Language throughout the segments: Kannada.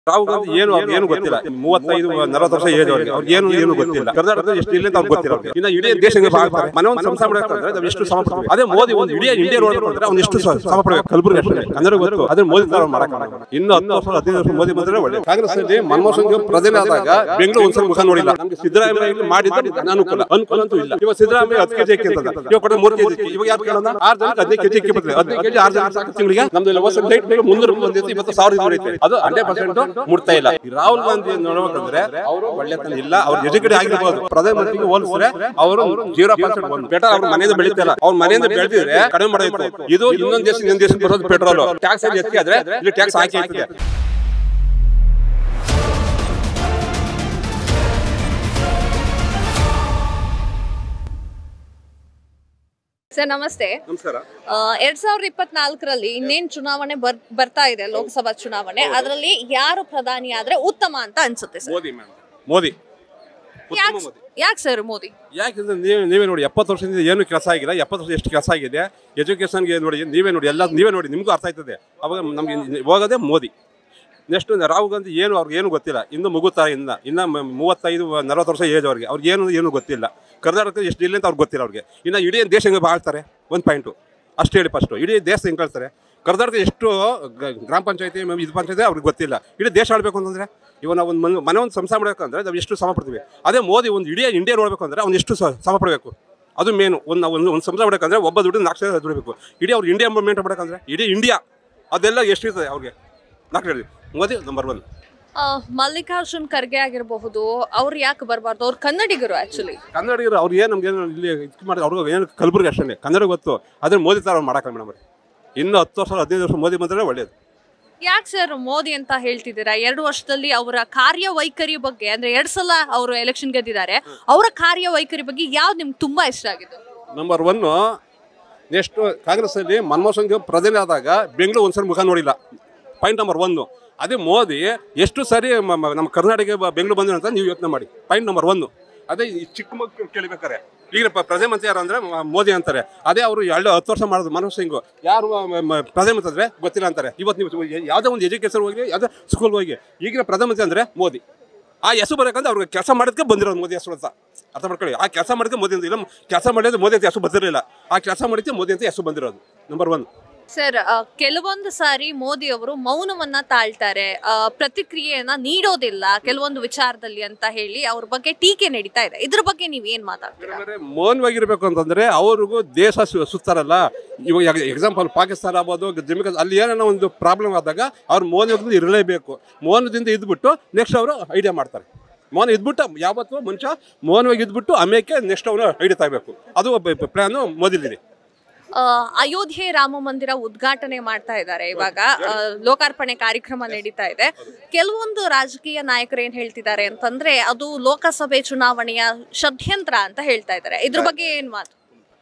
ರಾಹುಲ್ ಗಾಂಧಿ ಏನು ಅವ್ರಿಗೆ ಏನು ಗೊತ್ತಿಲ್ಲ ಮೂವತ್ತೈದು ನಲವತ್ತು ವರ್ಷ ಏಜ್ ಅವ್ರಿಗೆ ಅವ್ರಿಗೆ ಏನು ಏನು ಗೊತ್ತಿಲ್ಲ ಕರ್ನಾಟಕದ ಎಷ್ಟು ಇಲ್ಲ ಅಂತ ಅವ್ರಿಗೆ ಗೊತ್ತಿಲ್ಲ ಅವ್ರಿಗೆ ಇನ್ನು ಇಡೀ ದೇಶ ಮನೆ ಒಂದು ಸಂಸಾರ ಮಾಡಬೇಕಂದ್ರೆ ನಾವು ಎಷ್ಟು ಶ್ರಮ ಪಡ್ತೀವಿ ಅದೇ ಮೋದಿ ಒಂದು ಇಡೀ ಇಂಡಿಯಾ ನೋಡ್ಬೇಕಂದ್ರೆ ಅವ್ನು ಎಷ್ಟು ಶ್ರಮ ಶ್ರಮ ಪಡಬೇಕು ಕಲಬುರಗಿ ಅಷ್ಟೇ ಕನ್ನಡ ಗೊತ್ತು ಅದೇ ಮೋದಿ ತರ ಮಾಡಕ್ ಇನ್ನು ಹತ್ತು ವರ್ಷ ಹದಿನೈದು ವರ್ಷ ಮೋದಿ ಬಂದ್ರೆ ಒಳ್ಳೆ ಕಾಂಗ್ರೆಸ್ ಅಲ್ಲಿ ಮನಮೋಹನ್ ಸಿಂಗ್ ಪ್ರಧಾನಿ ಆದಾಗ ಬೆಂಗಳೂರು ಒಂದ್ಸಲ ಮುಖ ನೋಡಿಲ್ಲ ನಮ್ಗೆ ಸಿದ್ದರಾಮಯ್ಯ ಇಲ್ಲಿ ಮಾಡಿದ್ದು ಅನಾನುಕೂಲ ಅನುಕೂಲ ಅಂತೂ ಇಲ್ಲ ಇವಾಗ ಸಿದ್ದರಾಮಯ್ಯ ಹತ್ತು ಕೆಜಿ ಅಕ್ಕಿ ಅಂತ ಇವಾಗ ಕೊಡ ಮೂರು ಕೆಜಿ ಇವಾಗ ಯಾರು ಕೇಳೋಣ ಆರು ಜನಕ್ಕೆ ಹದಿನೈದು ಕೆಜಿ ಅಕ್ಕಿ ಬರ್ತದೆ ಹದಿನೈದು ಕೆಜಿ ಆರು ಜನ ಸಾಕು ತಿಂಗಳಿಗೆ ನಮ್ದು ಇಲ್ಲ ಹೊಸ ಡೇಟ್ ಮುನ್ನೂರು ರೂಪಾಯಿ ಬಂದಿತ್ತು ಇವತ್ತು ಸಾವಿರ ರೂಪಾಯಿ ಐತೆ ಅದು ಹಂಡ್ರೆಡ್ ಪರ್ಸೆಂಟ್ ಮುಟ್ತಾ ಇಲ್ಲ ಈ ರಾಹುಲ್ ಗಾಂಧಿ ನೋಡ್ಬೇಕಂದ್ರೆ ಅವರು ಒಳ್ಳೆತನ ಇಲ್ಲ ಅವ್ರು ಎಜುಕೇಟ್ ಆಗಿರ್ಬೋದು ಪ್ರಧಾನಮಂತ್ರಿಗೆ ಹೋಲಿಸಿದ್ರೆ ಅವರು ಜೀರೋ ಪರ್ಸೆಂಟ್ ಒಂದು ಬೆಟರ್ ಅವ್ರ ಮನೆಯಿಂದ ಬೆಳೀತಿಲ್ಲ ಅವ್ರ ಮನೆಯಿಂದ ಬೆಳೆದಿದ್ರೆ ಕಡಿಮೆ ಮಾಡಬೇಕು ಇದು ಇನ್ನೊಂದು ದೇಶ ಇನ್ನೊಂದು ದೇಶಕ್ಕೆ ಬರೋದು ಪೆಟ್ರೋಲ್ ಟ್ಯಾಕ್ಸ್ ಅಲ್ಲಿ ಹೆಚ್ಚಿಗೆ ಆದ್ರೆ ಇಲ್ಲಿ ಟ್ಯಾಕ್ಸ್ ಹಾಕಿ ಆಗ್ತದೆ ಸರ್ ನಮಸ್ತೆ ನಮಸ್ಕಾರ ಆ, ಎರಡ್ ಸಾವಿರದ ಇಪ್ಪತ್ನಾಲ್ಕರಲ್ಲಿ ಇನ್ನೇನ್ ಚುನಾವಣೆ ಬರ್ ಬರ್ತಾ ಇದೆ ಲೋಕಸಭಾ ಚುನಾವಣೆ ಅದರಲ್ಲಿ ಯಾರು ಪ್ರಧಾನಿ ಆದ್ರೆ ಉತ್ತಮ ಅಂತ ಅನ್ಸುತ್ತೆ ಸರ್ ಮೋದಿ ಮ್ಯಾಮ್ ಮೋದಿ ಉತ್ತಮ ಯಾಕೆ ಮೋದಿ ಯಾಕೆ ಸರ್ ಮೋದಿ ಯಾಕೆಂದ್ರೆ ನೀವೇ ನೀವೇ ನೋಡಿ ಎಪ್ಪತ್ತು ವರ್ಷದಿಂದ ಏನು ಕೆಲಸ ಆಗಿಲ್ಲ ಎಪ್ಪತ್ತು ವರ್ಷ ಎಷ್ಟು ಕೆಲಸ ಆಗಿದೆ ಎಜುಕೇಷನ್ಗೆ ನೋಡಿ ನೀವೇ ನೋಡಿ ಎಲ್ಲ ನೀವೇ ನೋಡಿ ನಿಮಗೂ ಅರ್ಥ ಆಯ್ತದೆ ಅವಾಗ ನಮ್ಗೆ ಹೋಗೋದೇ ಮೋದಿ ನೆಕ್ಸ್ಟ್ ರಾಹುಲ್ ಗಾಂಧಿ ಏನು ಅವ್ರಿಗೆ ಏನು ಗೊತ್ತಿಲ್ಲ ಇನ್ನು ಮುಗುತ್ತಾ ಇನ್ನ ಇನ್ನು ಮ- ಮೂವತ್ತೈದು ನಲವತ್ತು ವರ್ಷ ಏಜ್ ಅವ್ರಿಗೆ ಅವ್ರಿಗೆ ಏನು ಏನು ಗೊತ್ತಿಲ್ಲ ಕರ್ನಾಟಕ ಎಷ್ಟು ಇಲ್ಲ ಅಂತ ಅವ್ರಿಗೆ ಗೊತ್ತಿಲ್ಲ ಅವ್ರಿಗೆ ಇನ್ನು ಇಡೀ ದೇಶ ಹೆಂಗೆ ಬಾಳ್ತಾರೆ ಒಂದು ಪಾಯಿಂಟು ಅಷ್ಟು ಹೇಳಿ ಫಸ್ಟು ಇಡೀ ದೇಶ ಹೆಂಗೆ ಕಳ್ತಾರೆ ಕರ್ನಾಟಕ ಎಷ್ಟು ಗ- ಗ್ರಾಮ ಪಂಚಾಯತಿ ಇದು ಪಂಚಾಯತಿ ಅವ್ರಿಗೆ ಗೊತ್ತಿಲ್ಲ ಇಡೀ ದೇಶ ಆಡಬೇಕು ಅಂತಂದ್ರೆ ಇವಾಗ ನಾವು ಒಂದು ಮನೆ ಮನೆ ಒಂದು ಸಂಸಾರ ಮಾಡಬೇಕಂದ್ರೆ ನಾವು ಎಷ್ಟು ಶ್ರಮ ಪಡ್ತೀವಿ ಅದೇ ಮೋದಿ ಒಂದು ಇಡೀ ಇಂಡಿಯಾ ನೋಡಬೇಕು ಅಂದ್ರೆ ಅವ್ನು ಎಷ್ಟು ಸ- ಶ್ರಮ ಪಡಬೇಕು ಅದು ಮೇನು ಒಂದು ನಾವು ಒಂದು ಒಂದು ಸಂಸಾರ ಮಾಡಬೇಕಂದ್ರೆ ಒಬ್ಬ ದುಡ್ಡು ನಾಲ್ಕು ಸಾವಿರ ದುಡಿಬೇಕು ಇಡೀ ಅವ್ರು ಇಂಡಿಯಾ ಮೇಂಟೈನ್ ಮಾಡಬೇಕಂದ್ರೆ ಇಡೀ ಇಂಡಿಯಾ ಅದೆಲ್ಲ ಎಷ್ಟಿರ್ತದೆ ಅವ್ರಿಗೆ ನಾಲ್ಕು ಹೇಳಿ ಮೋದಿ ನಂಬರ್ ಒನ್ ಆ, ಮಲ್ಲಿಕಾರ್ಜುನ್ ಖರ್ಗೆ ಆಗಿರಬಹುದು ಅವ್ರು ಯಾಕೆ ಬರಬಾರ್ದು ಅವ್ರು ಕನ್ನಡಿಗರು ಆಕ್ಚುಲಿ ಕನ್ನಡಿಗರು ಅವ್ರು ಏನು ನಮ್ಗೆ ಏನು ಇಲ್ಲಿ ಇದು ಮಾಡಿ ಅವ್ರಿಗೆ ಏನು ಕಲಬುರ್ಗಿ ಅಷ್ಟೇ ಕನ್ನಡ ಗೊತ್ತು ಅದ್ರ ಮೋದಿ ಥರ ಮಾಡೋಕ್ಕಲ್ಲ ಮೇಡಮ್ ಇನ್ನು ಹತ್ತು ವರ್ಷ ಹದಿನೈದು ವರ್ಷ ಮೋದಿ ಬಂದರೆ ಒಳ್ಳೇದು ಯಾಕೆ ಸರ್ ಮೋದಿ ಅಂತ ಹೇಳ್ತಿದ್ದೀರಾ ಎರಡು ವರ್ಷದಲ್ಲಿ ಅವರ ಕಾರ್ಯವೈಖರಿ ಬಗ್ಗೆ ಅಂದ್ರೆ ಎರಡ್ ಸಲ ಅವರು ಎಲೆಕ್ಷನ್ ಗೆದ್ದಿದ್ದಾರೆ ಅವರ ಕಾರ್ಯವೈಖರಿ ಬಗ್ಗೆ ಯಾವ್ದು ನಿಮ್ಗೆ ತುಂಬಾ ಇಷ್ಟ ಆಗಿದ್ದು ನಂಬರ್ ಒನ್ನು ನೆಕ್ಸ್ಟ್ ಕಾಂಗ್ರೆಸ್ಸಲ್ಲಿ ಮನಮೋಹನ್ ಸಿಂಗ್ ಪ್ರಧಾನಿ ಆದಾಗ ಬೆಂಗಳೂರು ಒಂದ್ಸಲ ಮುಖ ನೋಡಿಲ್ಲ ಪಾಯಿಂಟ್ ನಂಬರ್ ಒಂದು ಅದೇ ಮೋದಿ ಎಷ್ಟು ಸರಿ ಮ- ಮ- ನಮ್ಮ ಕರ್ನಾಟಕ ಬ- ಬೆಂಗಳೂರು ಬಂದಿರೋ ಅಂತ ನೀವು ಯೋಚನೆ ಮಾಡಿ ಪಾಯಿಂಟ್ ನಂಬರ್ ಒಂದು ಅದೇ ಈ ಚಿಕ್ಕ ಮಕ್ಕಳು ಕೇಳಿಬೇಕಾರೆ ಈಗ ಪ- ಪ್ರಧಾನಮಂತ್ರಿ ಯಾರು ಅಂದ್ರೆ ಮ- ಮೋದಿ ಅಂತಾರೆ ಅದೇ ಅವರು ಎರಡು ಹತ್ತು ವರ್ಷ ಮಾಡೋದು ಮನಮೋಹನ್ ಸಿಂಗ್ ಯಾರು ಮ- ಮ- ಪ್ರಧಾನಮಂತ್ರಿ ಅಂದ್ರೆ ಗೊತ್ತಿಲ್ಲ ಅಂತಾರೆ ಇವತ್ತು ನೀವು ಯಾವುದೇ ಒಂದು ಎಜುಕೇಶನ್ ಹೋಗಿ ಯಾವುದೇ ಸ್ಕೂಲ್ ಹೋಗಿ ಈಗಿನ ಪ್ರಧಾನಮಂತ್ರಿ ಅಂದ್ರೆ ಮೋದಿ ಆ ಹೆಸರು ಬರೋಕಂದ್ರೆ ಅವ್ರಿಗೆ ಕೆಲಸ ಮಾಡೋದಕ್ಕೆ ಬಂದಿರೋದು ಮೋದಿ ಹೆಸರು ಅಂತ ಅರ್ಥ ಮಾಡ್ಕೊಳ್ಳಿ ಆ ಕೆಲಸ ಮಾಡೋದಕ್ಕೆ ಮೋದಿ ಅಂತ ಇಲ್ಲ ಕೆಲಸ ಮಾಡಿದ್ರೆ ಮೋದಿ ಅಂತ ಹೆಸರು ಬಂದಿರಲಿಲ್ಲ ಆ ಕೆಲಸ ಮಾಡಿದ್ರೆ ಮೋದಿ ಅಂತ ಹೆಸರು ಬಂದಿರೋದು ನಂಬರ್ ಒನ್ ಸರ್ ಆ, ಕೆಲವೊಂದು ಸಾರಿ ಮೋದಿ ಅವರು ಮೌನವನ್ನ ತಾಳ್ತಾರೆ ಆ, ಪ್ರತಿಕ್ರಿಯೆಯನ್ನ ನೀಡೋದಿಲ್ಲ ಕೆಲವೊಂದು ವಿಚಾರದಲ್ಲಿ ಅಂತ ಹೇಳಿ ಅವ್ರ ಬಗ್ಗೆ ಟೀಕೆ ನಡೀತಾ ಇದೆ ಇದ್ರ ಬಗ್ಗೆ ನೀವ್ ಏನ್ ಮಾತಾಡ್ತೀರಾ ಅಂದ್ರೆ ಮೌನವಾಗಿರ್ಬೇಕು ಅಂತಂದ್ರೆ ಅವ್ರಿಗೂ ದೇಶ ಸು- ಸುತ್ತಾರಲ್ಲ ಇವಾಗ ಎಕ್ಸಾಂಪಲ್ ಪಾಕಿಸ್ತಾನ ಆಗ್ಬೋದು ಜಮ್ಮು ಕಾಶ್ಮೀರ ಅಲ್ಲಿ ಏನೋ ಒಂದು ಪ್ರಾಬ್ಲಮ್ ಆದಾಗ ಅವ್ರು ಮೌನವಾಗಿ ಇರಲೇಬೇಕು ಮೌನದಿಂದ ಇದ್ಬಿಟ್ಟು ನೆಕ್ಸ್ಟ್ ಅವರು ಐಡಿಯಾ ಮಾಡ್ತಾರೆ ಮೌನ ಇದ್ಬಿಟ್ಟು ಯಾವತ್ತೂ ಮನುಷ್ಯ ಮೌನವಾಗಿ ಇದ್ಬಿಟ್ಟು ಆಮೇಲೆ ನೆಕ್ಸ್ಟ್ ಅವನು ಐಡಿಯಾ ತಗಬೇಕು ಅದು ಪ್ಲಾನು ಮೋದಿಲಿದೆ ಆ, ಅಯೋಧ್ಯೆ ರಾಮ ಮಂದಿರ ಉದ್ಘಾಟನೆ ಮಾಡ್ತಾ ಇದ್ದಾರೆ ಇವಾಗ ಆ, ಲೋಕಾರ್ಪಣೆ ಕಾರ್ಯಕ್ರಮ ನಡೀತಾ ಇದೆ ಕೆಲವೊಂದು ರಾಜಕೀಯ ನಾಯಕರು ಏನ್ ಹೇಳ್ತಿದ್ದಾರೆ ಅಂತಂದ್ರೆ ಅದು ಲೋಕಸಭೆ ಚುನಾವಣೆಯ ಷಡ್ಯಂತ್ರ ಅಂತ ಹೇಳ್ತಾ ಇದ್ದಾರೆ ಇದ್ರ ಬಗ್ಗೆ ಏನ್ ಮಾತು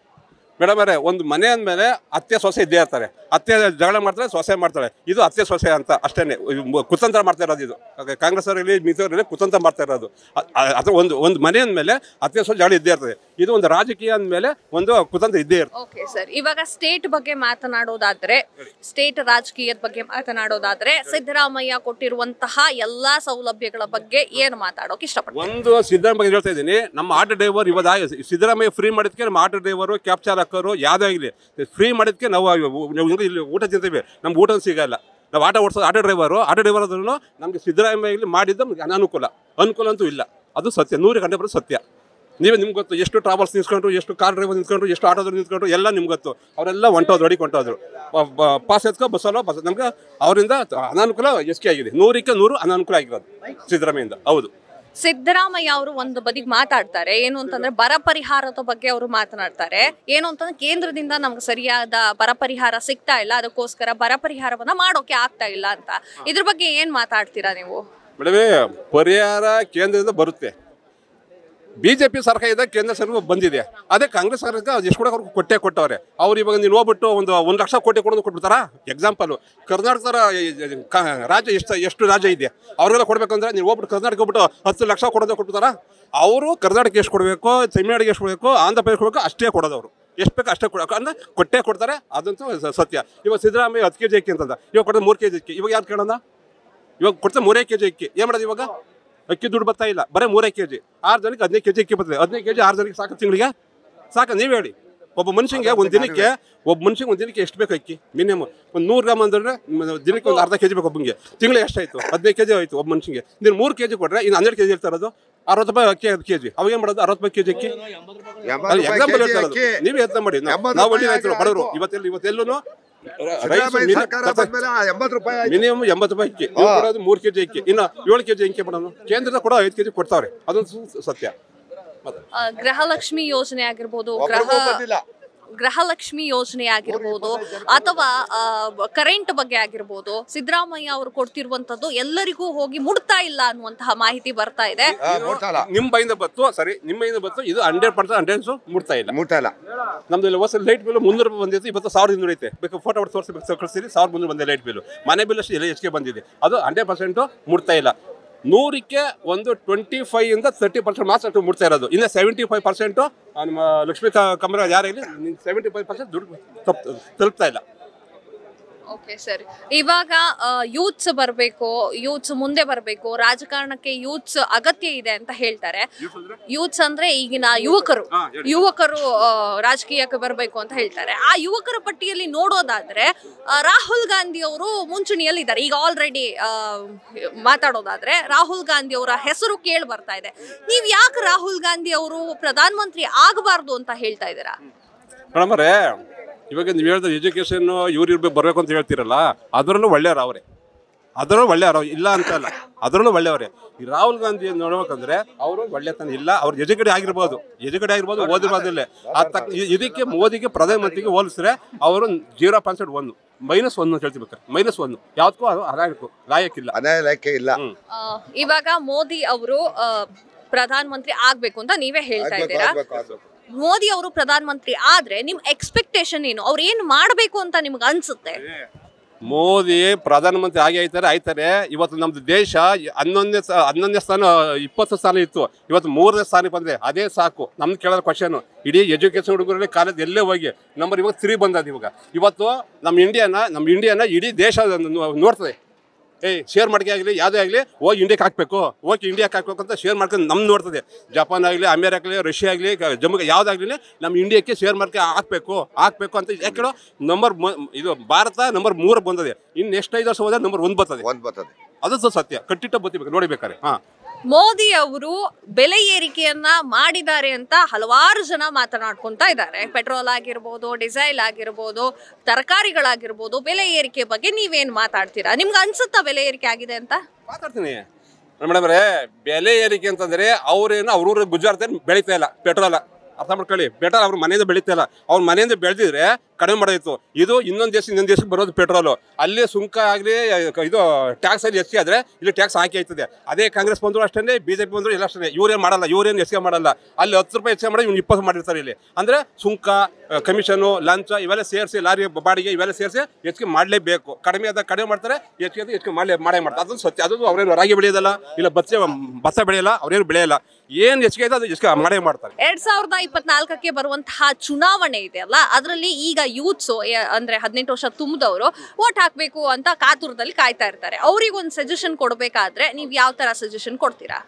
ಮೇಡಮ್ ಅವರೇ ಒಂದು ಮನೆ ಅಂದಮೇಲೆ ಅತ್ತೆ ಸೊಸೆ ಇದ್ದೇ ಇರ್ತಾರೆ ಅತ್ತೆ ಜಗಳ ಮಾಡ್ತಾರೆ ಸೊಸೆ ಮಾಡ್ತಾರೆ ಇದು ಅತ್ತೆ ಸೊಸೆ ಅಂತ ಅಷ್ಟೇನೆ ಇದು ಮ- ಕುತಂತ್ರ ಮಾಡ್ತಾ ಇರೋದು ಇದು ಹಾಗೆ ಕಾಂಗ್ರೆಸ್ ಅವರಲ್ಲಿ ಮಿತವರಲ್ಲಿ ಕುತಂತ್ರ ಮಾಡ್ತಾ ಇರೋದು ಅ- ಅ- ಅದು ಒಂದು ಒಂದು ಮನೆ ಅಂದಮೇಲೆ ಅತ್ತೆ ಸೊಸೆ ಜಗಳ ಇದ್ದೇ ಇರ್ತದೆ ಇದು ಒಂದು ರಾಜಕೀಯ ಅಂದಮೇಲೆ ಒಂದು ಕುತಂತ್ರ ಇದ್ದೇ ಇರ್ತದೆ ಓಕೆ ಸರ್ ಇವಾಗ ಸ್ಟೇಟ್ ಬಗ್ಗೆ ಮಾತನಾಡೋದಾದ್ರೆ ಸ್ಟೇಟ್ ರಾಜಕೀಯದ ಬಗ್ಗೆ ಮಾತನಾಡೋದಾದ್ರೆ ಸಿದ್ದರಾಮಯ್ಯ ಕೊಟ್ಟಿರುವಂತಹ ಎಲ್ಲಾ ಸೌಲಭ್ಯಗಳ ಬಗ್ಗೆ ಏನು ಮಾತಾಡೋಕೆ ಇಷ್ಟಪಡ್ತೀನಿ ಒಂದು ಸಿದ್ದರಾಮಯ್ಯ ಬಗ್ಗೆ ಹೇಳ್ತಾ ಇದ್ದೀನಿ ನಮ್ಮ ಆಟೋ ಡ್ರೈವರ್ ಇವಾಗ ಸಿದ್ದರಾಮಯ್ಯ ಫ್ರೀ ಮಾಡಿದ್ಕೆ ನಮ್ಮ ಆಟೋ ಡ್ರೈವರು ಕ್ಯಾಬ್ ಚಾಲಕರು ಯಾವುದೇ ಆಗಲಿ ಫ್ರೀ ಮಾಡಿದ್ಕೆ ನಾವು ನಾವು ಇಲ್ಲಿ ಊಟ ತಿಂತೀವಿ ನಮ್ಗೆ ಊಟ ಸಿಗಲ್ಲ ನಾವು ಆಟೋ ಓಡಿಸೋದು ಆಟೋ ಡ್ರೈವರು ಆಟೋ ಡ್ರೈವರ್ ಆದ್ರೂ ನಮಗೆ ಸಿದ್ದರಾಮಯ್ಯ ಇಲ್ಲಿ ಮಾಡಿದ್ದು ನಮ್ಗೆ ಅನಾನುಕೂಲ ಅನುಕೂಲ ಅಂತೂ ಇಲ್ಲ ಅದು ಸತ್ಯ ನೂರು ಗಂಟೆ ಬರೋದು ಸತ್ಯ ನೀವೇ ನಿಮ್ಗೆ ಗೊತ್ತು ಎಷ್ಟು ಟ್ರಾವೆಲ್ಸ್ ನಿಂತ್ಕೊಂಡ್ರು ಎಷ್ಟು ಕಾರ್ ಡ್ರೈವರ್ ನಿಂತ್ಕೊಂಡ್ರು ಎಷ್ಟು ಆಟೋದ್ರು ನಿಂತ್ಕೊಂಡ್ರು ಎಲ್ಲ ನಿಮ್ಗೆ ಗೊತ್ತು ಅವರೆಲ್ಲ ಹೊಂಟೋದ್ರು ಅಡಿಗೆ ಹೊಂಟೋದ್ರು ಪಾಸ್ ಎತ್ಕೊ ಬಸ್ಸಲ್ಲೋ ಬಸ್ ನಮ್ಗೆ ಅವರಿಂದ ಅನಾನುಕೂಲ ಎಸ್ಕೆ ಆಗಿದೆ ನೂರಕ್ಕೆ ನೂರು ಅನಾನುಕೂಲ ಆಗಿರೋದು ಸಿದ್ದರಾಮಯ್ಯಿಂದ ಹೌದು ಸಿದ್ದರಾಮಯ್ಯ ಅವರು ಒಂದು ಬದಿಗೆ ಮಾತಾಡ್ತಾರೆ ಏನು ಅಂತಂದ್ರೆ ಬರ ಪರಿಹಾರದ ಬಗ್ಗೆ ಅವರು ಮಾತನಾಡ್ತಾರೆ ಏನು ಅಂತಂದ್ರೆ ಕೇಂದ್ರದಿಂದ ನಮ್ಗೆ ಸರಿಯಾದ ಬರ ಪರಿಹಾರ ಸಿಗ್ತಾ ಇಲ್ಲ ಅದಕ್ಕೋಸ್ಕರ ಬರ ಪರಿಹಾರವನ್ನ ಮಾಡೋಕೆ ಆಗ್ತಾ ಇಲ್ಲ ಅಂತ ಇದ್ರ ಬಗ್ಗೆ ಏನ್ ಮಾತಾಡ್ತೀರಾ ನೀವು ಮೇಡಮೇ ಪರಿಹಾರ ಕೇಂದ್ರದಿಂದ ಬರುತ್ತೆ ಬಿ ಜೆ ಪಿ ಸರ್ಕಾರ ಇದೆ ಕೇಂದ್ರ ಸರ್ಕಾರ ಬಂದಿದೆ ಅದೇ ಕಾಂಗ್ರೆಸ್ ಸರ್ಕಾರಕ್ಕೆ ಅದು ಎಷ್ಟು ಕೂಡ ಅವ್ರಿಗೆ ಕೊಟ್ಟೆ ಕೊಟ್ಟವ್ರೆ ಅವ್ರು ಇವಾಗ ನೀವು ಹೋಗ್ಬಿಟ್ಟು ಒಂದು ಒಂದು ಲಕ್ಷ ಕೋಟಿ ಕೊಡೋದು ಕೊಟ್ಬಿಡ್ತಾರಾ ಎಕ್ಸಾಂಪಲ್ ಕರ್ನಾಟಕದ ಕ- ರಾಜ್ಯ ಎಷ್ಟು ಎಷ್ಟು ರಾಜ್ಯ ಇದೆ ಅವ್ರಿಗೆಲ್ಲ ಕೊಡ್ಬೇಕಂದ್ರೆ ನೀವು ಹೋಗ್ಬಿಟ್ಟು ಕರ್ನಾಟಕ ಹೋಗ್ಬಿಟ್ಟು ಹತ್ತು ಲಕ್ಷ ಕೊಡೋದು ಕೊಟ್ಬಿಡ್ತಾರಾ ಅವರು ಕರ್ನಾಟಕ ಎಷ್ಟು ಕೊಡಬೇಕು ತಮಿಳ್ನಾಡಿಗೆ ಎಷ್ಟು ಕೊಡಬೇಕು ಆಂಧ್ರ ಪ್ರದೇಶ ಕೊಡಬೇಕು ಅಷ್ಟೇ ಕೊಡೋದು ಅವರು ಎಷ್ಟು ಬೇಕು ಅಷ್ಟೇ ಕೊಡ ಅಂದ್ರೆ ಕೊಟ್ಟೆ ಕೊಡ್ತಾರೆ ಅದಂತೂ ಸ- ಸತ್ಯ ಇವಾಗ ಸಿದ್ದರಾಮಯ್ಯ ಹತ್ತು ಕೆ ಜಿ ಅಕ್ಕಿ ಅಂತಂದ ಇವಾಗ ಕೊಡೋದು ಮೂರು ಕೆ ಜಿ ಅಕ್ಕಿ ಇವಾಗ ಯಾರು ಕೇಳೋಣ ಇವಾಗ ಕೊಡ್ತಾರೆ ಮೂರೇ ಕೆಜಿ ಅಕ್ಕಿ ಏನ್ ಮಾಡೋದು ಇವಾಗ ಅಕ್ಕಿ ದುಡ್ಡು ಬರ್ತಾ ಇಲ್ಲ ಬರೀ ಮೂರೇ ಕೆಜಿ ಆರು ಜನಕ್ಕೆ ಹದಿನೈದು ಕೆಜಿ ಅಕ್ಕಿ ಬರ್ತದೆ ಹದಿನೈದು ಕೆಜಿ ಆರು ಜನಕ್ಕೆ ಸಾಕು ತಿಂಗಳಿಗೆ ಸಾಕ ನೀವ್ ಹೇಳಿ ಒಬ್ಬ ಮನುಷ್ಯಂಗೆ ಒಂದು ದಿನಕ್ಕೆ ಒಬ್ಬ ಮನುಷ್ಯಂಗೆ ಒಂದು ದಿನಕ್ಕೆ ಎಷ್ಟು ಬೇಕು ಅಕ್ಕಿ ಮಿನಿಮಮ್ ಒಂದು ನೂರು ಗ್ರಾಮ್ ಅಂದ್ರೆ ಮ- ದಿನಕ್ಕೆ ಒಂದು ಅರ್ಧ ಕೆಜಿ ಬೇಕು ಒಬ್ಬಂಗೆ ತಿಂಗಳಿಗೆ ಎಷ್ಟಾಯ್ತು ಹದಿನೈದು ಕೆಜಿ ಆಯ್ತು ಒಬ್ಬ ಮನುಷ್ಯಂಗೆ ನೀನು ಮೂರು ಕೆಜಿ ಕೊಟ್ರೆ ಇನ್ನು ಹನ್ನೆರಡು ಕೆಜಿ ಇರ್ತಾ ಇರೋದು ಅರವತ್ತು ರೂಪಾಯಿ ಅಕ್ಕಿ ಐದು ಕೆಜಿ ಅವಾಗ ಏನ್ ಮಾಡೋದು ಅರವತ್ತು ರೂಪಾಯಿ ಕೆಜಿ ಅಕ್ಕಿ ಎಂಬತ್ತು ಅಲ್ಲಿ ರೂಪಾಯಿ ಎಕ್ಸಾಂಪಲ್ ಕೆಜಿ ಹೇಳ್ತಾ ಅಕ್ಕಿ ಇರೋದು ನೀವೇ ಯೋಚನೆ ಮಾಡಿ ನಾವು ಎಂಬತ್ತು ನಾವು ಹಳ್ಳಿ ರೂಪಾಯಿ ರೈತರು ಬಡವರು ಆಯ್ತು. ಇವತ್ತೆಲ್ಲ ಇವತ್ತೆಲ್ಲೂ ಸಿದ್ದರಾಮಯ್ಯ ಸರ್ಕಾರ ಬಂದ್ಮೇಲೆ ಆ ಎಂಬತ್ತು ರೂಪಾಯಿ ಆಯ್ತು ಮಿನಿಮಮ್ ಎಂಬತ್ತು ರೂಪಾಯಿ ಅಕ್ಕಿ ನೀವು ಕೊಡೋದು ಮೂರು ಕೆಜಿ ಅಕ್ಕಿ ಇನ್ನು ಏಳು ಕೆಜಿ ಅಕ್ಕಿ ಮಾಡೋಣ ಕೇಂದ್ರದ ಕೂಡ ಐದು ಕೆಜಿ ಕೊಡ್ತಾವ್ರೆ ಅದೊಂದು ಸು- ಸತ್ಯ ಮತ್ತೆ ಆ, ಗೃಹಲಕ್ಷ್ಮಿ ಯೋಜನೆ ಆಗಿರ್ಬೋದು ಒಬ್ರಿಗೂ ಗ್ರಹ ಬಂದಿಲ್ಲ ಗೃಹಲಕ್ಷ್ಮಿ ಯೋಜನೆ ಆಗಿರ್ಬೋದು ಅಥವಾ ಕರೆಂಟ್ ಬಗ್ಗೆ ಆಗಿರ್ಬೋದು ಸಿದ್ದರಾಮಯ್ಯ ಅವರು ಕೊಡ್ತಿರುವಂತದ್ದು ಎಲ್ಲರಿಗೂ ಹೋಗಿ ಮುಟ್ತಾ ಇಲ್ಲ ಅನ್ನುವಂತಹ ಮಾಹಿತಿ ಬರ್ತಾ ಇದೆ ಆ, ಮುಟ್ತಲ್ಲ ನಿಮ್ಮ ಬೈಯಿಂದ ಬತ್ತು ಸರಿ ನಿಮ್ಮ ಬೈಯಿಂದ ಬತ್ತು ಇದು ಹಂಡ್ರೆಡ್ ಪರ್ಸೆಂಟ್ ಹಂಡ್ರೆಡ್ಸು ಮುಟ್ತಾ ಇಲ್ಲ ಮುಟ್ಟಲ್ಲ ನಮ್ದು ಇಲ್ಲಿ ಹೊಸ ಲೈಟ್ ಬಿಲ್ ಮುನ್ನೂರು ರೂಪಾಯಿ ಬಂದಿತ್ತು ಇವತ್ತು ಸಾವಿರದ ಇನ್ನೂರು ಐತೆ ಬೇಕು ಫೋಟೋ ಹೊಡೆದು ತೋರಿಸಿ ಕಳಿಸ್ತೀರಿ ಸಾವಿರದ ಮುನ್ನೂರು ಬಂದಿದೆ ಲೈಟ್ ಬಿಲ್ ಮನೆ ಬಿಲ್ ಅಷ್ಟು ಎಲ್ಲ ಹೆಚ್ಚಿಗೆ ಬಂದಿದೆ ಅದು ಹಂಡ್ರೆಡ್ ಪರ್ಸೆಂಟು ಮುಟ್ತಾ ಇಲ್ಲ ನೂರಕ್ಕೆ ಒಂದು ಟ್ವೆಂಟಿ ಫೈವ್ ಇಂದ ತರ್ಟಿ ಪರ್ಸೆಂಟ್ ಮಾತ್ರ ಅಷ್ಟು ಮುಟ್ತಾ ಇರೋದು ಇನ್ನು ಸೆವೆಂಟಿ ಫೈವ್ ಪರ್ಸೆಂಟು ನಮ್ಮ ಲಕ್ಷ್ಮೀ ಕಮರ ಯಾರಾಗಲಿ ಸೆವೆಂಟಿ ಫೈವ್ ಪರ್ಸೆಂಟ್ ದುಡ್ಡು ತಪ್ ತಲುಪ್ತಾ ಇಲ್ಲ ಓಕೆ ಸರಿ ಇವಾಗ ಯೂತ್ಸ್ ಬರಬೇಕು ಯೂತ್ಸ್ ಮುಂದೆ ಬರಬೇಕು ರಾಜಕಾರಣಕ್ಕೆ ಯೂತ್ಸ್ ಅಗತ್ಯ ಇದೆ ಅಂತ ಹೇಳ್ತಾರೆ ಯೂತ್ಸ್ ಅಂದ್ರೆ ಈಗಿನ ಯುವಕರು ಹಾ, ಹೇಳಿ. ಯುವಕರು ಆ, ರಾಜಕೀಯಕ್ಕೆ ಬರಬೇಕು ಅಂತ ಹೇಳ್ತಾರೆ ಆ ಯುವಕರ ಪಟ್ಟಿಯಲ್ಲಿ ನೋಡೋದಾದ್ರೆ ಆ, ರಾಹುಲ್ ಗಾಂಧಿ ಅವರು ಮುಂಚೂಣಿಯಲ್ಲಿ ಇದ್ದಾರೆ ಈಗ ಆಲ್ರೆಡಿ ಮಾತಾಡೋದಾದ್ರೆ ರಾಹುಲ್ ಗಾಂಧಿ ಅವರ ಹೆಸರು ಕೇಳಿ ಬರ್ತಾ ಇದೆ ನೀವ್ ಯಾಕೆ ರಾಹುಲ್ ಗಾಂಧಿ ಅವರು ಪ್ರಧಾನಮಂತ್ರಿ ಆಗಬಾರ್ದು ಅಂತ ಹೇಳ್ತಾ ಇದ್ದೀರಾ ಮೇಡಮರೇ ಇವಾಗ ನೀವು ಹೇಳಿದ್ರೆ ಎಜುಕೇಷನ್ ಇವ್ರು ಇರ್ಬೇಕು ಬರಬೇಕು ಅಂತ ಹೇಳ್ತೀರಲ್ಲ ಅದರಲ್ಲೂ ಒಳ್ಳೆಯವ್ರು ಅವರೇ ಅದರಲ್ಲೂ ಒಳ್ಳೆಯವರು ಇಲ್ಲ ಅಂತ ಅಲ್ಲ ಅದರಲ್ಲೂ ಒಳ್ಳೆಯವರೇ ಈ ರಾಹುಲ್ ಗಾಂಧಿ ನೋಡ್ಬೇಕಂದ್ರೆ ಅವರು ಒಳ್ಳೆತನ ಇಲ್ಲ ಅವ್ರು ಎಜುಕೇಟ್ ಆಗಿರ್ಬೋದು ಎಜುಕೇಟ್ ಆಗಿರ್ಬೋದು ಓದಿರ್ಬೋದಿಲ್ಲ ಆ ತಕ್ಕ ಇ- ಇದಕ್ಕೆ ಮೋದಿಗೆ ಪ್ರಧಾನಮಂತ್ರಿಗೆ ಹೋಲಿಸಿದ್ರೆ ಅವರು ಜೀರೋ ಪಾಯಿಂಟ್ ಒಂದು ಮೈನಸ್ ಒನ್ ಅಂತ ಹೇಳ್ತಿರ್ಬೇಕಾರೆ ಮೈನಸ್ ಒನ್ ಯಾವ್ದಕ್ಕೂ ಅದು ಹರಾಗಬೇಕು ಲಾಯಕ್ಕಿಲ್ಲ ಅದೇ ಲೆಕ್ಕ ಇಲ್ಲ ಹ್ಮ್. ಆ, ಇವಾಗ ಮೋದಿ ಅವರು ಪ್ರಧಾನಮಂತ್ರಿ ಆಗ್ಬೇಕು ಅಂತ ನೀವೇ ಹೇಳ್ತಾ ಆಗ್ಬೇಕು, ಇದ್ದೀರಾ ಆಗ್ಬೇಕು, ಆಗ್ಬೇಕು. ಮೋದಿ ಅವರು ಪ್ರಧಾನಮಂತ್ರಿ ಆದ್ರೆ ನಿಮ್ ಎಕ್ಸ್ಪೆಕ್ಟೇಷನ್ ಏನು ಅವ್ರು ಏನ್ ಮಾಡ್ಬೇಕು ಅಂತ ನಿಮ್ಗೆ ಅನ್ಸುತ್ತೆ ಮೋದಿ ಪ್ರಧಾನಮಂತ್ರಿ ಆಗಿ ಆಯ್ತಾರೆ ಆಯ್ತಾರೆ ಇವತ್ತು ನಮ್ದು ದೇಶ ಹನ್ನೊಂದನೇ ಸ- ಹನ್ನೊಂದನೇ ಸ್ಥಾನ ಇಪ್ಪತ್ತು ಸ್ಥಾನ ಇತ್ತು ಇವತ್ತು ಮೂರನೇ ಸ್ಥಾನಕ್ಕೆ ಬಂದ್ರೆ ಅದೇ ಸಾಕು ನಮ್ದು ಕೇಳೋ ಕ್ವಶನ್ ಇಡೀ ಎಜುಕೇಶನ್ ಹುಡುಗರಲ್ಲಿ ಕಾಲೇಜ್ ಎಲ್ಲೇ ಹೋಗಿ ನಂಬರ್ ಇವಾಗ ತ್ರೀ ಬಂದದ ಇವಾಗ ಇವತ್ತು ನಮ್ಮ ಇಂಡಿಯಾನ ನಮ್ಮ ಇಂಡಿಯಾನ ಇಡೀ ದೇಶ ನೋ- ನೋಡ್ತದೆ ಏಯ್ ಶೇರ್ ಮಾಡಿಕೆ ಆಗಲಿ ಯಾವುದೇ ಆಗಲಿ ಹೋಗಿ ಇಂಡಿಯಾಕ್ಕೆ ಹಾಕಬೇಕು ಹೋಗಿ ಇಂಡಿಯಾಕ್ಕೆ ಹಾಕ್ಬೇಕು ಅಂತ ಶೇರ್ ಮಾಡ್ಕೊಂಡು ನಮ್ಗೆ ನೋಡ್ತದೆ ಜಪಾನ್ ಆಗಲಿ ಅಮೇರಿಕ ಆಗಲಿ ರಷ್ಯಾ ಆಗಲಿ ಜಮ್ಮು ಯಾವುದಾಗಲಿ ನಮ್ಮ ಇಂಡಿಯಾಕ್ಕೆ ಶೇರ್ ಮಾರ್ಕೆ ಹಾಕಬೇಕು ಹಾಕಬೇಕು ಅಂತ ಯಾಕೆ ಹೇಳೋ ನಂಬರ್ ಇದು ಭಾರತ ನಂಬರ್ ಮೂರು ಬಂದದೆ ಇನ್ನು ನೆಕ್ಸ್ಟ್ ಐದು ವರ್ಷ ಹೋದ್ರೆ ನಂಬರ್ ಒಂದು ಬರ್ತದೆ ಒಂದ್ ಬರ್ತದೆ ಅದು ಸಹ ಸತ್ಯ ಕಟ್ಟಿಟ್ಟ ಬತ್ತಿಬೇಕು ನೋಡಿಬೇಕಾರೆ ಹಾಂ ಮೋದಿ ಅವರು ಬೆಲೆ ಏರಿಕೆಯನ್ನ ಮಾಡಿದ್ದಾರೆ ಅಂತ ಹಲವಾರು ಜನ ಮಾತನಾಡ್ಕೊಂತ ಇದ್ದಾರೆ ಪೆಟ್ರೋಲ್ ಆಗಿರ್ಬೋದು ಡಿಸೈಲ್ ಆಗಿರ್ಬೋದು ತರಕಾರಿಗಳಾಗಿರ್ಬೋದು ಬೆಲೆ ಏರಿಕೆ ಬಗ್ಗೆ ನೀವೇನ್ ಮಾತಾಡ್ತೀರಾ ನಿಮ್ಗೆ ಅನ್ಸುತ್ತಾ ಬೆಲೆ ಏರಿಕೆ ಆಗಿದೆ ಅಂತ ಮಾತಾಡ್ತೀನಿ ಮೇಡಮ್ರೆ ಬೆಲೆ ಏರಿಕೆ ಅಂತಂದ್ರೆ ಅವ್ರೇನು ಅವ್ರೂರ ಗುಜರಾತ್ ಬೆಳೀತಾ ಇಲ್ಲ ಪೆಟ್ರೋಲ ಅರ್ಥ ಮಾಡ್ಕೊಳ್ಳಿ ಪೆಟ್ರೋಲ್ ಅವ್ರ ಮನೆಯಿಂದ ಬೆಳೀತಾ ಇಲ್ಲ ಅವ್ರ ಮನೆಯಿಂದ ಬೆಳೆದಿದ್ರೆ ಕಡಿಮೆ ಮಾಡೋದಿತ್ತು ಇದು ಇನ್ನೊಂದು ದೇಶ ಇನ್ನೊಂದು ದೇಶಕ್ಕೆ ಬರೋದು ಪೆಟ್ರೋಲು ಅಲ್ಲಿ ಸುಂಕ ಆಗಲಿ ಇದು ಟ್ಯಾಕ್ಸ್ ಅಲ್ಲಿ ಹೆಚ್ಚಿಗೆ ಆದ್ರೆ ಇಲ್ಲಿ ಟ್ಯಾಕ್ಸ್ ಹಾಕಿ ಆಯ್ತದೆ ಅದೇ ಕಾಂಗ್ರೆಸ್ ಬಂದ್ರು ಅಷ್ಟೇ ಬಿಜೆಪಿ ಬಂದ್ರು ಎಲ್ಲ ಅಷ್ಟೇ ಇವ್ರೇನು ಮಾಡಲ್ಲ ಇವ್ರೇನು ಹೆಚ್ಚಿಗೆ ಮಾಡಲ್ಲ ಅಲ್ಲಿ ಹತ್ತು ರೂಪಾಯಿ ಹೆಚ್ಚಿಗೆ ಮಾಡಿ ಇವ್ನು ಇಪ್ಪತ್ತು ಮಾಡಿರ್ತಾರೆ ಇಲ್ಲಿ ಅಂದ್ರೆ ಸುಂಕ ಕಮಿಷನು ಲಂಚ ಇವೆಲ್ಲ ಸೇರಿಸಿ ಲಾರಿ ಬಾಡಿಗೆ ಇವೆಲ್ಲ ಸೇರಿಸಿ ಹೆಚ್ಚಿಗೆ ಮಾಡಲೇಬೇಕು ಕಡಿಮೆ ಆದಾಗ ಕಡಿಮೆ ಮಾಡ್ತಾರೆ ಹೆಚ್ಚಿಗೆ ಆದಾಗ ಹೆಚ್ಚಿಗೆ ಮಾಡಲೇ ಮಾಡೇ ಮಾಡ್ತಾರೆ ಅದು ಸತ್ಯ ಅದು ಅವ್ರೇನು ರಾಗಿ ಬೆಳೆಯೋದಲ್ಲ ಇಲ್ಲ ಭತ್ತ ಭತ್ತ ಬೆಳೆಯಲ್ಲ ಅವ್ರೇನು ಬೆಳೆಯಲ್ಲ ಏನು ಹೆಚ್ಚಿಗೆ ಇದೆ ಅದು ಹೆಚ್ಚಿಗೆ ಮಾಡೇ ಮಾಡ್ತಾರೆ ಎರಡ್ ಸಾವಿರದ ಇಪ್ಪತ್ನಾಲ್ಕಕ್ಕೆ ಬರುವಂತಹ ಚುನಾವಣೆ ಇದೆ ಅಲ್ಲ ಅದರಲ್ಲಿ ಈಗ ಯೂತ್ಸ್ ಅಂದ್ರೆ ಹದಿನೆಂಟು ವರ್ಷ ತುಂಬಿದವರು ವೋಟ್ ಹಾಕ್ಬೇಕು ಅಂತ ಕಾತುರದಲ್ಲಿ ಕಾಯ್ತಾ ಇರ್ತಾರೆ ಅವ್ರಿಗೆ ಒಂದು ಸಜೆಷನ್ ಕೊಡ್ಬೇಕಾದ್ರೆ ನೀವ್ ಯಾವ ತರ ಸಜೆಷನ್ ಕೊಡ್ತೀರಾ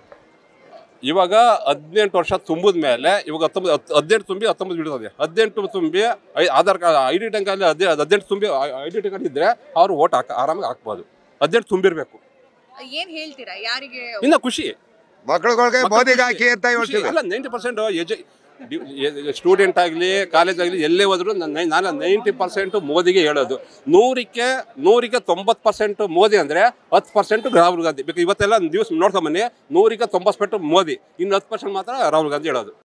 ಇವಾಗ ಹದಿನೆಂಟು ವರ್ಷ ತುಂಬಿದ ಮೇಲೆ ಇವಾಗ ಹತ್ತೊಂಬತ್ತು ಹತ್ತು- ಹದಿನೆಂಟು ತುಂಬಿ ಹತ್ತೊಂಬತ್ತು ಬಿಡ್ತದೆ ಹದಿನೆಂಟು ತುಂಬಿ ಐ- ಆಧಾರ್ ಕಾರ್ಡ್ ಐ ಡಿ ಟಂಕಲ್ಲಿ ಹದಿ ಹದಿನೆಂಟು ತುಂಬಿ ಐ ಡಿ ಟಂಕಲ್ಲಿ ಇದ್ರೆ ಅವ್ರು ಓಟ್ ಹಾಕ ಆರಾಮಾಗಿ ಹಾಕ್ಬೋದು ಹದಿನೆಂಟು ತುಂಬಿರ್ಬೇಕು ಏನ್ ಹೇಳ್ತೀರಾ ಯಾರಿಗೆ ಇನ್ನ ಖುಷಿ ಮಕ್ಳುಗಳಿಗೆ ಮೋದಿಗೆ ಹಾಕಿ ಅಂತ ಹೇಳ್ತೀವಿ ಅಲ್ಲ ನೈಂಟಿ ಪರ್ಸೆಂಟ್ ಎಜು ಸ್ಟೂಡೆಂಟ್ ಆಗಲಿ ಕಾಲೇಜ್ ಆಗಲಿ ಎಲ್ಲೇ ಹೋದ್ರು ನಾನು ನಾನು ನೈಂಟಿ ಪರ್ಸೆಂಟ್ ಮೋದಿಗೆ ಹೇಳೋದು ನೂರಕ್ಕೆ ನೂರಿಗೆ ತೊಂಬತ್ತು ಪರ್ಸೆಂಟ್ ಮೋದಿ ಅಂದರೆ ಹತ್ತು ಪರ್ಸೆಂಟ್ ರಾಹುಲ್ ಗಾಂಧಿ ಬೇಕು ಇವತ್ತೆಲ್ಲ ದಿವಸ ನೋಡ್ಕೊಂಬನ್ನಿ ನೂರಿಗೆ ತೊಂಬತ್ತು ಪರ್ಸೆಂಟ್ ಮೋದಿ ಇನ್ನು ಹತ್ತು ಪರ್ಸೆಂಟ್ ಮಾತ್ರ ರಾಹುಲ್ ಗಾಂಧಿ ಹೇಳೋದು